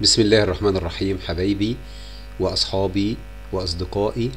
بسم الله الرحمن الرحيم حبايبي وأصحابي وأصدقائي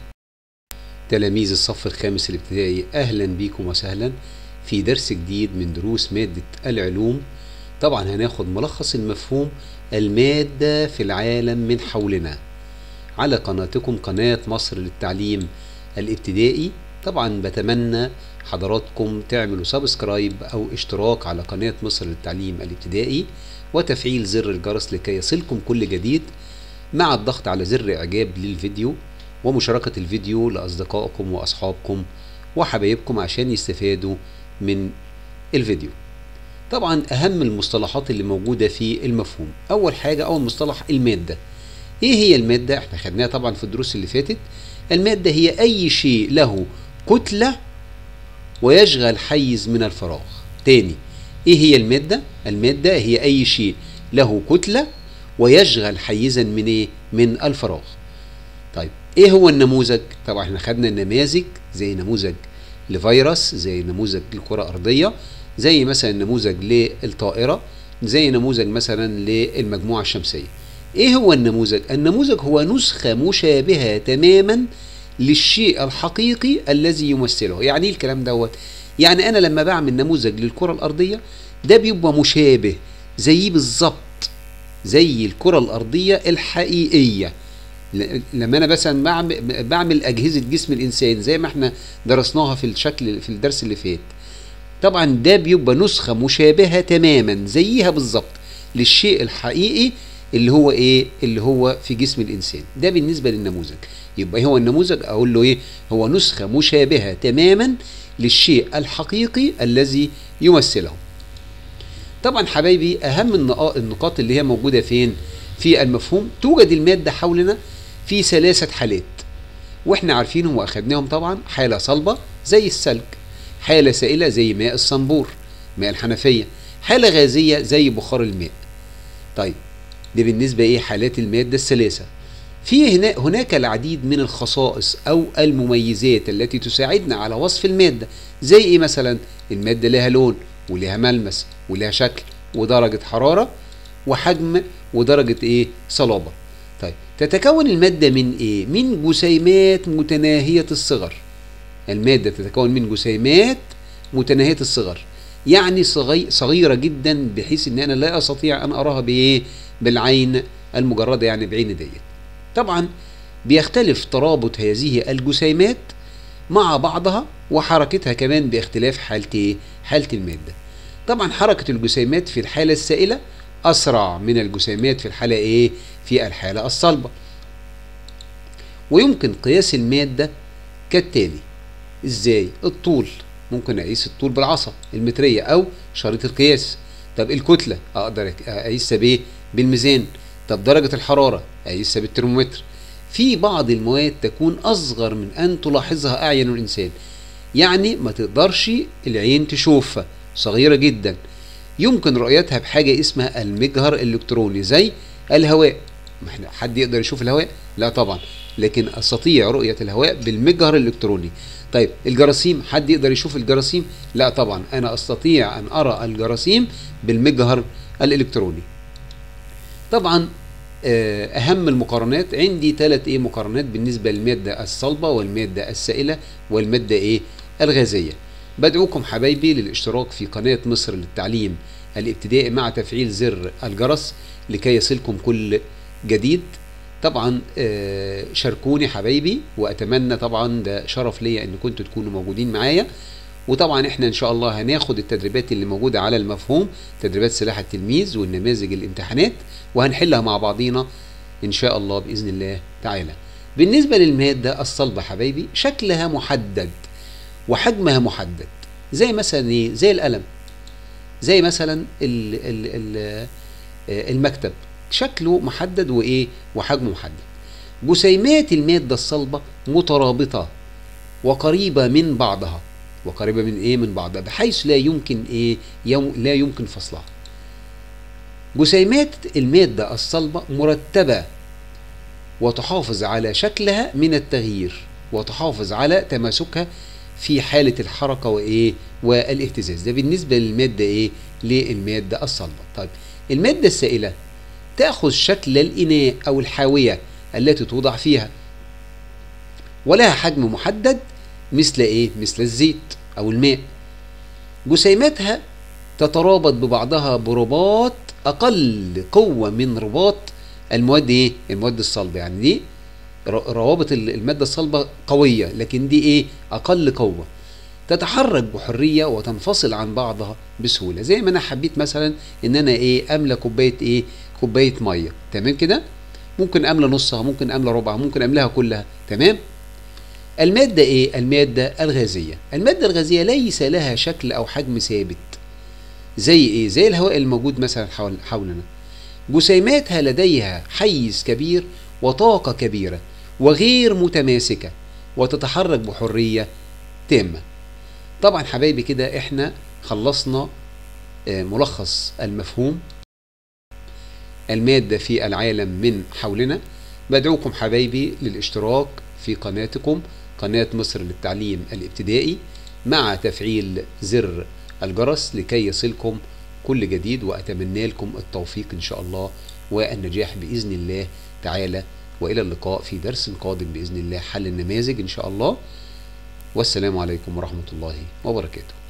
تلاميذ الصف الخامس الابتدائي أهلا بكم وسهلا في درس جديد من دروس مادة العلوم طبعا هناخد ملخص المفهوم المادة في العالم من حولنا على قناتكم قناة مصر للتعليم الابتدائي طبعا بتمنى حضراتكم تعملوا سبسكرايب او اشتراك على قناة مصر للتعليم الابتدائي وتفعيل زر الجرس لكي يصلكم كل جديد مع الضغط على زر اعجاب للفيديو ومشاركة الفيديو لأصدقائكم وأصحابكم وحبايبكم عشان يستفادوا من الفيديو طبعا أهم المصطلحات اللي موجودة في المفهوم أول حاجة أول مصطلح المادة إيه هي المادة؟ احنا خدناها طبعا في الدروس اللي فاتت المادة هي أي شيء له كتلة ويشغل حيز من الفراغ تاني ايه هي المادة المادة هي اي شيء له كتلة ويشغل حيزا من ايه من الفراغ طيب ايه هو النموذج طبعا احنا خدنا النماذج زي نموذج لفيروس زي نموذج لكرة ارضية زي مثلا نموذج للطائرة زي نموذج مثلا للمجموعة الشمسية ايه هو النموذج النموذج هو نسخة مشابهة تماما للشيء الحقيقي الذي يمثله يعني ايه الكلام دوت يعني انا لما بعمل نموذج للكره الارضيه ده بيبقى مشابه زيه بالظبط زي الكره الارضيه الحقيقيه لما انا مثلا بعمل, بعمل اجهزه جسم الانسان زي ما احنا درسناها في الشكل في الدرس اللي فات طبعا ده بيبقى نسخه مشابهه تماما زيها بالظبط للشيء الحقيقي اللي هو ايه اللي هو في جسم الانسان ده بالنسبه للنموذج يبقى هو النموذج اقول له ايه هو نسخه مشابهه تماما للشيء الحقيقي الذي يمثله طبعا حبايبي اهم النقاط اللي هي موجوده فين في المفهوم توجد الماده حولنا في ثلاثه حالات واحنا عارفينهم واخدناهم طبعا حاله صلبه زي السلك حاله سائله زي ماء الصنبور ماء الحنفيه حاله غازيه زي بخار الماء طيب دي بالنسبه ايه حالات الماده الثلاثه في هنا هناك العديد من الخصائص او المميزات التي تساعدنا على وصف الماده زي ايه مثلا الماده لها لون ولها ملمس ولها شكل ودرجه حراره وحجم ودرجه ايه صلابه طيب تتكون الماده من ايه من جسيمات متناهيه الصغر الماده تتكون من جسيمات متناهيه الصغر يعني صغي صغيره جدا بحيث ان انا لا استطيع ان اراها بايه بالعين المجرده يعني بعين ديت طبعا بيختلف ترابط هذه الجسيمات مع بعضها وحركتها كمان باختلاف حالة ايه؟ حالة المادة. طبعا حركة الجسيمات في الحالة السائلة أسرع من الجسيمات في الحالة ايه؟ في الحالة الصلبة. ويمكن قياس المادة كالتالي. ازاي؟ الطول ممكن أقيس الطول بالعصا المترية أو شريط القياس. طب الكتلة أقدر أقيسها بإيه؟ بالميزان. طب درجة الحرارة أقيسها بالترمومتر في بعض المواد تكون أصغر من أن تلاحظها أعين الإنسان يعني ما تقدرش العين تشوفها صغيرة جدا يمكن رؤيتها بحاجة اسمها المجهر الإلكتروني زي الهواء ما احنا حد يقدر يشوف الهواء لا طبعا لكن استطيع رؤية الهواء بالمجهر الإلكتروني طيب الجراثيم حد يقدر يشوف الجراثيم لا طبعا أنا أستطيع أن أرى الجراثيم بالمجهر الإلكتروني طبعا اهم المقارنات عندي ثلاث ايه مقارنات بالنسبه للماده الصلبه والماده السائله والماده ايه الغازيه بدعوكم حبايبي للاشتراك في قناه مصر للتعليم الابتدائي مع تفعيل زر الجرس لكي يصلكم كل جديد طبعا شاركوني حبايبي واتمنى طبعا ده شرف ليا ان كنتوا تكونوا موجودين معايا وطبعا احنا ان شاء الله هناخد التدريبات اللي موجوده على المفهوم تدريبات سلاح التلميذ والنماذج الامتحانات وهنحلها مع بعضينا ان شاء الله باذن الله تعالى بالنسبه للماده الصلبه حبايبي شكلها محدد وحجمها محدد زي مثلا ايه زي القلم زي مثلا ال ال ال المكتب شكله محدد وايه وحجمه محدد جسيمات الماده الصلبه مترابطه وقريبه من بعضها وقريبه من ايه من بعضها بحيث لا يمكن ايه يوم لا يمكن فصلها جسيمات الماده الصلبه مرتبه وتحافظ على شكلها من التغيير وتحافظ على تماسكها في حاله الحركه وايه والاهتزاز ده بالنسبه للماده ايه للماده الصلبه طيب الماده السائله تأخذ شكل الإناء أو الحاوية التي توضع فيها ولها حجم محدد مثل إيه؟ مثل الزيت أو الماء جسيماتها تترابط ببعضها برباط أقل قوة من رباط المواد إيه؟ المواد الصلبة يعني دي روابط المادة الصلبة قوية لكن دي إيه؟ أقل قوة تتحرك بحرية وتنفصل عن بعضها بسهولة زي ما أنا حبيت مثلا إن أنا إيه أملى كوباية إيه كوباية مية تمام كده ممكن أملى نصها ممكن أملى ربعها ممكن أملاها كلها تمام المادة إيه المادة الغازية المادة الغازية ليس لها شكل أو حجم ثابت زي إيه زي الهواء الموجود مثلا حول حولنا جسيماتها لديها حيز كبير وطاقة كبيرة وغير متماسكة وتتحرك بحرية تامة طبعا حبايبي كده احنا خلصنا ملخص المفهوم المادة في العالم من حولنا بدعوكم حبايبي للاشتراك في قناتكم قناة مصر للتعليم الابتدائي مع تفعيل زر الجرس لكي يصلكم كل جديد وأتمنى لكم التوفيق إن شاء الله والنجاح بإذن الله تعالى وإلى اللقاء في درس قادم بإذن الله حل النماذج إن شاء الله والسلام عليكم ورحمة الله وبركاته